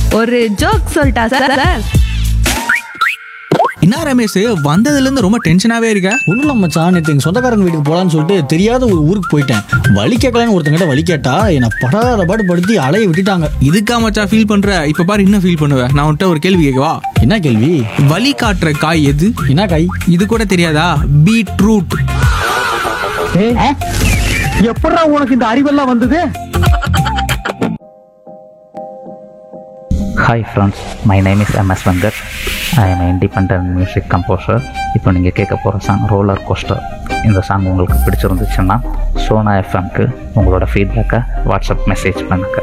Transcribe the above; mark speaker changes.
Speaker 1: ஒரு ஜோக் சொல்லிட்டா sir sir
Speaker 2: என்ன ரமேஷ் வந்ததுல இருந்து ரொம்ப டென்ஷனாவே இருக்க
Speaker 3: ஒன்றும் இல்லை மச்சான் நேற்று எங்கள் சொந்தக்காரங்க வீட்டுக்கு போகலான்னு சொல்லிட்டு தெரியாத ஒரு ஊருக்கு போயிட்டேன் வழி கேட்கலான்னு ஒருத்தங்கிட்ட வழி கேட்டா என்னை படாத பாடு படுத்தி அலைய விட்டுட்டாங்க
Speaker 2: இதுக்கா மச்சான் ஃபீல் பண்ற இப்ப பாரு என்ன ஃபீல் பண்ணுவ நான் உன்கிட்ட ஒரு கேள்வி கேட்கவா
Speaker 3: என்ன கேள்வி
Speaker 2: வலி காட்டுற காய் எது
Speaker 3: என்ன காய்
Speaker 2: இது கூட தெரியாதா பீட்ரூட்
Speaker 4: எப்படா உனக்கு இந்த அறிவெல்லாம் வந்தது
Speaker 5: hi friends my name is MS Venkat I am independent music composer இப்போ நீங்கள் கேட்க போகிற சாங் ரோலர் கோஸ்டர் இந்த சாங் உங்களுக்கு பிடிச்சிருந்துச்சுன்னா சோனா எஃப்எம்க்கு உங்களோட ஃபீட்பேக்கை வாட்ஸ்அப் மெசேஜ் பண்ணுங்கள்